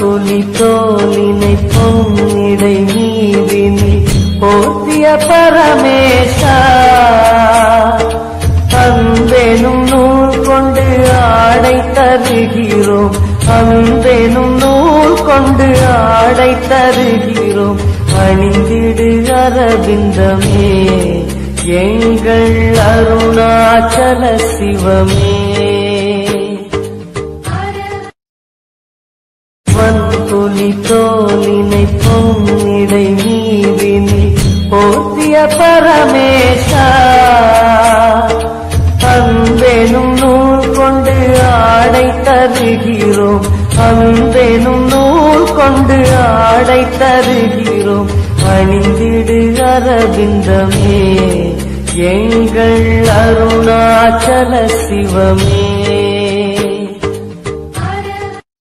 புலி தோலினை பொன்னிடை நீரினில் போத்திய பரமேஷா அன்பெனும் நூல் கொண்டு ஆடை தருகிறோம் அன்பெனும் நூல் கொண்டு ஆடை தருகிறோம் அணிந்திடு அரவிந்தமே எங்கள் அருணாச்சல சிவமே வன்புலி தோலினை பொன்னிடை நீரினில் போத்திய பரமேஷா அன்பெனும் நூல் கொண்டு ஆடை தருகிறோம் அன்பெனும் நூல் கொண்டு ஆடை தருகிறோம் அணிந்திடு அரவிந்தமே எங்கள் அருணாச்சல சிவமே